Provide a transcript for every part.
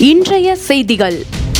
இன்றைய செய்திகள்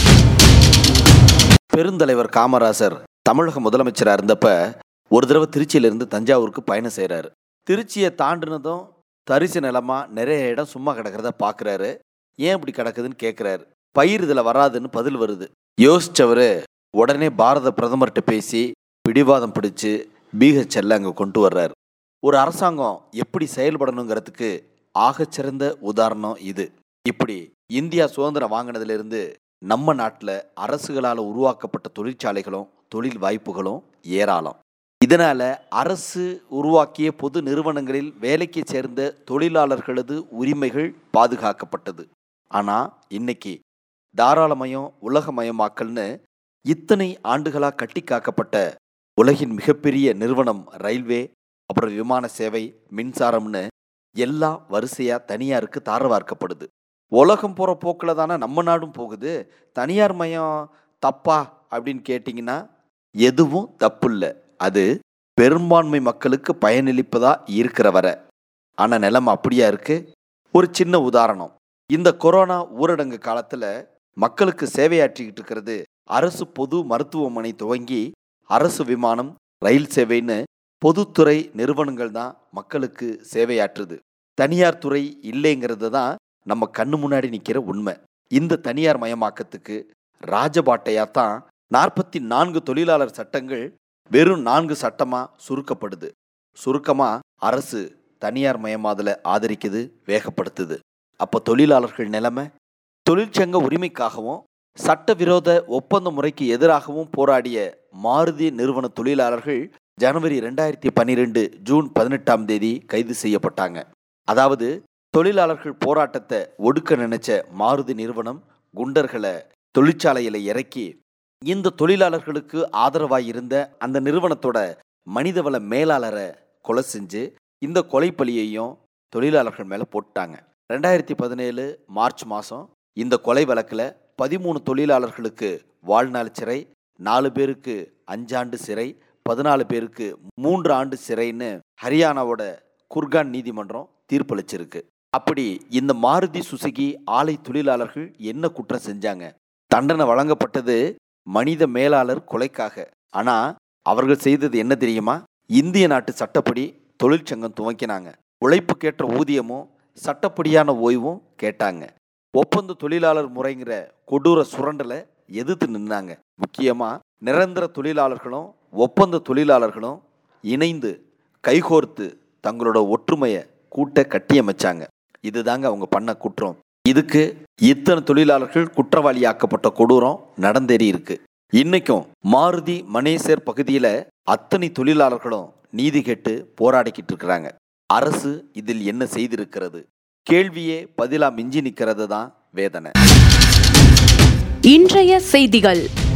பெருந்தலைவர் காமராசர் தமிழக முதலமைச்சராக இருந்தப்ப ஒரு தடவை திருச்சியிலிருந்து தஞ்சாவூருக்கு பயணம் செய்கிறாரு திருச்சியை தாண்டினதும் தரிசு நிலமா நிறைய இடம் சும்மா கிடக்கிறத பார்க்குறாரு ஏன் இப்படி கிடக்குதுன்னு கேட்குறாரு பயிர் இதில் வராதுன்னு பதில் வருது யோசிச்சவர் உடனே பாரத பிரதமர்கிட்ட பேசி பிடிவாதம் பிடிச்சு பிஹெச்எல்ல அங்கே கொண்டு வர்றாரு ஒரு அரசாங்கம் எப்படி செயல்படணுங்கிறதுக்கு ஆகச்சிறந்த உதாரணம் இது இப்படி இந்தியா சுதந்திரம் வாங்கினதிலிருந்து நம்ம நாட்டில் அரசுகளால் உருவாக்கப்பட்ட தொழிற்சாலைகளும் தொழில் வாய்ப்புகளும் ஏராளம் இதனால அரசு உருவாக்கிய பொது நிறுவனங்களில் வேலைக்கு சேர்ந்த தொழிலாளர்களது உரிமைகள் பாதுகாக்கப்பட்டது ஆனால் இன்னைக்கு தாராளமயம் உலகமயமாக்கல்னு இத்தனை ஆண்டுகளாக கட்டி காக்கப்பட்ட உலகின் மிகப்பெரிய நிறுவனம் ரயில்வே அப்புறம் விமான சேவை மின்சாரம்னு எல்லாம் வரிசையாக தனியாருக்கு தாரவார்க்கப்படுது உலகம் போகிற போக்கில் தானே நம்ம நாடும் போகுது தனியார் மயம் தப்பா அப்படின்னு கேட்டிங்கன்னா எதுவும் தப்பு இல்லை அது பெரும்பான்மை மக்களுக்கு பயனளிப்பதா இருக்கிற வரை ஆனால் நிலைமை அப்படியா இருக்கு ஒரு சின்ன உதாரணம் இந்த கொரோனா ஊரடங்கு காலத்தில் மக்களுக்கு சேவையாற்றிக்கிட்டு இருக்கிறது அரசு பொது மருத்துவமனை துவங்கி அரசு விமானம் ரயில் சேவைன்னு பொதுத்துறை நிறுவனங்கள் தான் மக்களுக்கு சேவையாற்றுது தனியார் துறை இல்லைங்கிறது தான் நம்ம கண்ணு முன்னாடி நிற்கிற உண்மை இந்த தனியார் மயமாக்கத்துக்கு ராஜபாட்டையா தான் நாற்பத்தி நான்கு தொழிலாளர் சட்டங்கள் வெறும் நான்கு சட்டமா சுருக்கப்படுது சுருக்கமா அரசு தனியார் மயமாதல ஆதரிக்குது வேகப்படுத்துது அப்போ தொழிலாளர்கள் நிலைமை தொழிற்சங்க உரிமைக்காகவும் சட்டவிரோத ஒப்பந்த முறைக்கு எதிராகவும் போராடிய மாருதி நிறுவன தொழிலாளர்கள் ஜனவரி ரெண்டாயிரத்தி பன்னிரெண்டு ஜூன் பதினெட்டாம் தேதி கைது செய்யப்பட்டாங்க அதாவது தொழிலாளர்கள் போராட்டத்தை ஒடுக்க நினைச்ச மாருதி நிறுவனம் குண்டர்களை தொழிற்சாலையில இறக்கி இந்த தொழிலாளர்களுக்கு ஆதரவாய் இருந்த அந்த நிறுவனத்தோட மனிதவள மேலாளரை கொலை செஞ்சு இந்த கொலைப்பழியையும் தொழிலாளர்கள் மேலே போட்டாங்க ரெண்டாயிரத்தி பதினேழு மார்ச் மாதம் இந்த கொலை வழக்கில் பதிமூணு தொழிலாளர்களுக்கு வாழ்நாள் சிறை நாலு பேருக்கு அஞ்சாண்டு சிறை பதினாலு பேருக்கு மூன்று ஆண்டு சிறைன்னு ஹரியானாவோட குர்கான் நீதிமன்றம் தீர்ப்பளிச்சிருக்கு அப்படி இந்த மாருதி சுசுகி ஆலை தொழிலாளர்கள் என்ன குற்றம் செஞ்சாங்க தண்டனை வழங்கப்பட்டது மனித மேலாளர் கொலைக்காக ஆனா அவர்கள் செய்தது என்ன தெரியுமா இந்திய நாட்டு சட்டப்படி தொழிற்சங்கம் துவக்கினாங்க உழைப்புக்கேற்ற ஊதியமும் சட்டப்படியான ஓய்வும் கேட்டாங்க ஒப்பந்த தொழிலாளர் முறைங்கிற கொடூர சுரண்டலை எதிர்த்து நின்னாங்க முக்கியமா நிரந்தர தொழிலாளர்களும் ஒப்பந்த தொழிலாளர்களும் இணைந்து கைகோர்த்து தங்களோட ஒற்றுமையை கூட்ட கட்டியமைச்சாங்க இதுதாங்க அவங்க பண்ண குற்றம் இதுக்கு இத்தனை தொழிலாளர்கள் குற்றவாளியாக்கப்பட்ட கொடூரம் நடந்தேறி இருக்கு இன்னைக்கும் மாருதி மனேசர் பகுதியில் அத்தனை தொழிலாளர்களும் நீதி கேட்டு போராடிக்கிட்டு இருக்கிறாங்க அரசு இதில் என்ன செய்திருக்கிறது கேள்வியே பதிலா மிஞ்சி நிற்கிறது தான் வேதனை இன்றைய செய்திகள்